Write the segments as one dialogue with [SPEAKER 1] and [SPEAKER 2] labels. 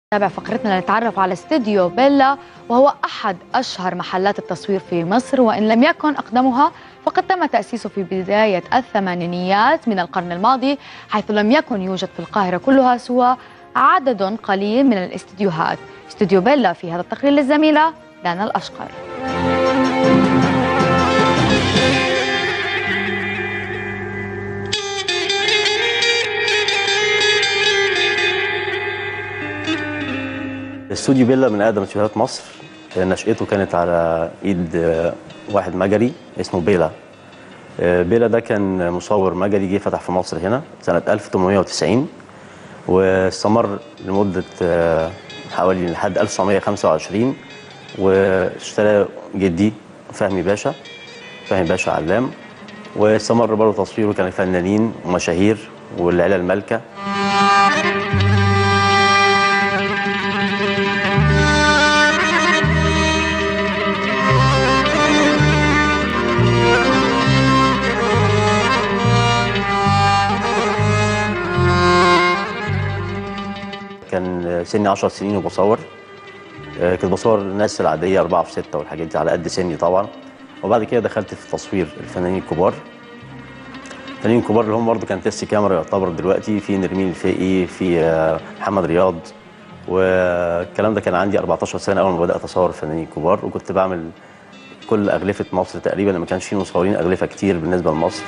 [SPEAKER 1] تابع فقرتنا لنتعرف على استوديو بيلا وهو أحد أشهر محلات التصوير في مصر وإن لم يكن أقدمها فقد تم تأسيسه في بداية الثمانينيات من القرن الماضي حيث لم يكن يوجد في القاهرة كلها سوى عدد قليل من الاستديوهات استوديو بيلا في هذا التقرير للزميلة دانا الأشقر
[SPEAKER 2] استوديو بيلا من اقدم استوديوهات مصر نشأته كانت على ايد واحد مجري اسمه بيلا بيلا ده كان مصور مجري جه فتح في مصر هنا سنة 1890 واستمر لمدة حوالي لحد 1925 واشترى جدي فهمي باشا فهمي باشا علام واستمر برضه تصويره كان فنانين ومشاهير والعيلة المالكة كان سني 10 سنين وبصور كنت بصور الناس العادية أربعة في ستة والحاجات دي على قد سني طبعا وبعد كده دخلت في تصوير الفنانين الكبار الفنانين الكبار اللي هم برضه كانت لسه كاميرا يعتبر دلوقتي في نرمين الفقي في محمد رياض والكلام ده كان عندي 14 سنة أول ما بدأت أصور الفنانين الكبار وكنت بعمل كل أغلفة مصر تقريبا ما كانش في مصورين أغلفة كتير بالنسبة لمصر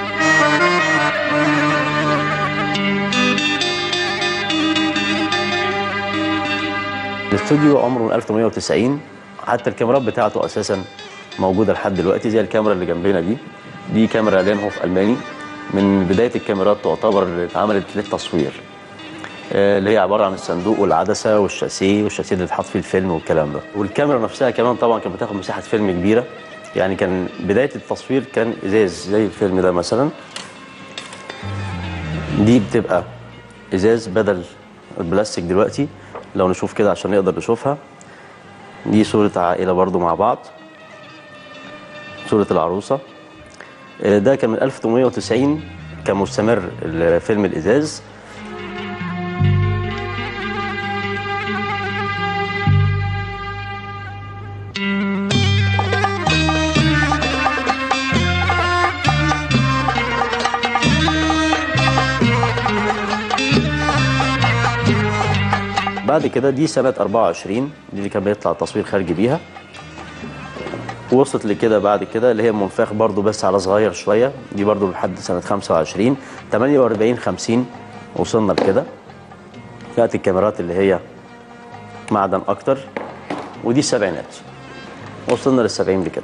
[SPEAKER 2] الاستوديو عمره من 1890 حتى الكاميرات بتاعته اساسا موجوده لحد دلوقتي زي الكاميرا اللي جنبنا دي دي كاميرا لينهوف الماني من بدايه الكاميرات تعتبر اللي اتعملت للتصوير اللي هي عباره عن الصندوق والعدسه والشاسيه والشاسيه اللي اتحط فيه الفيلم والكلام ده والكاميرا نفسها كمان طبعا كانت بتاخد مساحه فيلم كبيره يعني كان بدايه التصوير كان ازاز زي الفيلم ده مثلا دي بتبقى ازاز بدل البلاستيك دلوقتي لو نشوف كده عشان نقدر نشوفها دي صورة عائلة برضو مع بعض صورة العروسة ده كان من 1890 كان مستمر فيلم الإزاز بعد كده دي سنة 24 دي اللي كان بيطلع تصوير خارجي بيها وصلت لكده بعد كده اللي هي منفاخ برضو بس على صغير شوية دي برضو لحد سنة 25 48 50 وصلنا لكده كانت الكاميرات اللي هي معدن أكتر ودي السبعينات وصلنا للسبعين بكده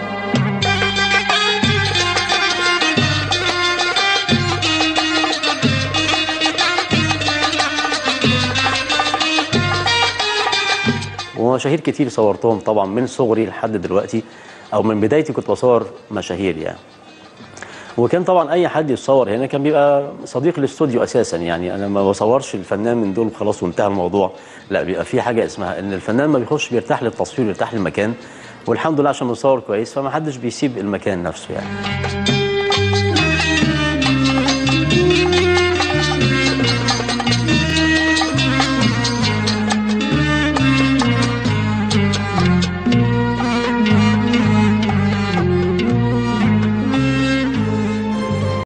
[SPEAKER 2] ومشاهير كتير صورتهم طبعا من صغري لحد دلوقتي او من بدايتي كنت بصور مشاهير يعني وكان طبعا اي حد يتصور هنا كان بيبقى صديق الاستوديو اساسا يعني انا ما بصورش الفنان من دول وخلاص وانتهى الموضوع لا بيبقى في حاجه اسمها ان الفنان ما بيخش بيرتاح للتصوير بيرتاح للمكان والحمد لله عشان بنصور كويس فما حدش بيسيب المكان نفسه يعني